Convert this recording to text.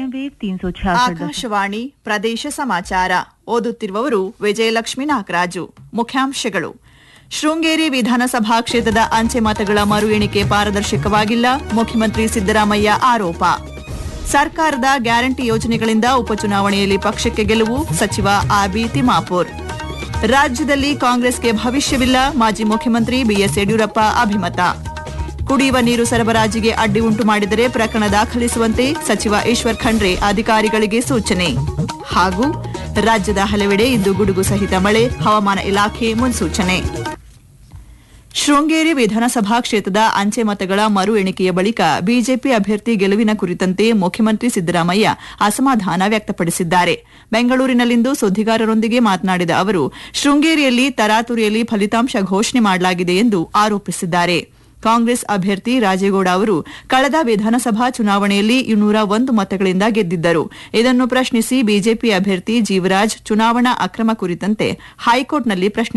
medium wave तीन सौ छियासठ ಆಕಾಶವಾಣಿ ಪ್ರದೇಶ ಸಮಾಚಾರ ಓದುತ್ತಿರುವವರು ವಿಜಯಲಕ್ಷ್ಮಿ ನಾಗರಾಜು ಮುಖ್ಯಾಂಶಗಳು ಶೃಂಗೇರಿ ವಿಧಾನಸಭಾ ಕ್ಷೇತ್ರದ ಅಂಚೆ ಮತಗಳ ಮರು ಎಣಿಕೆ ಪಾರದರ್ಶಕವಾಗಿಲ್ಲ ಮುಖ್ಯಮಂತ್ರಿ ಸಿದ್ದರಾಮಯ್ಯ ಆರೋಪ ಸರ್ಕಾರದ ಗ್ಯಾರಂಟಿ ಯೋಜನೆಗಳಿಂದ ಉಪಚುನಾವಣೆಯಲ್ಲಿ ಪಕ್ಷಕ್ಕೆ ಗೆಲುವು ಸಚಿವ ಆಬಿ ತಿಮ್ಮಾಪುರ್ ರಾಜ್ಯದಲ್ಲಿ ಕಾಂಗ್ರೆಸ್ಗೆ ಭವಿಷ್ಯವಿಲ್ಲ ಮಾಜಿ ಮುಖ್ಯಮಂತ್ರಿ ಬಿಎಸ್ ಯಡಿಯೂರಪ್ಪ ಅಭಿಮತ ಕುಡಿಯುವ ನೀರು ಸರಬರಾಜಿಗೆ ಅಡ್ಡಿ ಉಂಟು ಮಾಡಿದರೆ ಪ್ರಕರಣ ದಾಖಲಿಸುವಂತೆ ಸಚಿವ ಈಶ್ವರ್ ಖಂಡ್ರೆ ಅಧಿಕಾರಿಗಳಿಗೆ ಸೂಚನೆ ಹಾಗೂ ರಾಜ್ಯದ ಹಲವೆಡೆ ಇಂದು ಗುಡುಗು ಸಹಿತ ಮಳೆ ಹವಾಮಾನ ಇಲಾಖೆ ಮುನ್ಸೂಚನೆ ಶೃಂಗೇರಿ ವಿಧಾನಸಭಾ ಕ್ಷೇತ್ರದ ಅಂಚೆ ಮತಗಳ ಮರು ಎಣಿಕೆಯ ಬಳಿಕ ಬಿಜೆಪಿ ಅಭ್ಯರ್ಥಿ ಗೆಲುವಿನ ಕುರಿತಂತೆ ಮುಖ್ಯಮಂತ್ರಿ ಸಿದ್ದರಾಮಯ್ಯ ಅಸಮಾಧಾನ ವ್ಯಕ್ತಪಡಿಸಿದ್ದಾರೆ ಬೆಂಗಳೂರಿನಲ್ಲಿಂದು ಸುದ್ದಿಗಾರರೊಂದಿಗೆ ಮಾತನಾಡಿದ ಅವರು ಶೃಂಗೇರಿಯಲ್ಲಿ ತರಾತುರಿಯಲ್ಲಿ ಫಲಿತಾಂಶ ಘೋಷಣೆ ಮಾಡಲಾಗಿದೆ ಎಂದು ಆರೋಪಿಸಿದ್ದಾರೆ ಕಾಂಗ್ರೆಸ್ ಅಭ್ಯರ್ಥಿ ರಾಜೇಗೌಡ ಅವರು ಕಳೆದ ವಿಧಾನಸಭಾ ಚುನಾವಣೆಯಲ್ಲಿ ಇನ್ನೂರ ಒಂದು ಮತಗಳಿಂದ ಗೆದ್ದಿದ್ದರು ಇದನ್ನು ಪ್ರಶ್ನಿಸಿ ಬಿಜೆಪಿ ಅಭ್ಯರ್ಥಿ ಜೀವರಾಜ್ ಚುನಾವಣಾ ಅಕ್ರಮ ಕುರಿತಂತೆ ಹೈಕೋರ್ಟ್ನಲ್ಲಿ ಪ್ರಶ್ನೆ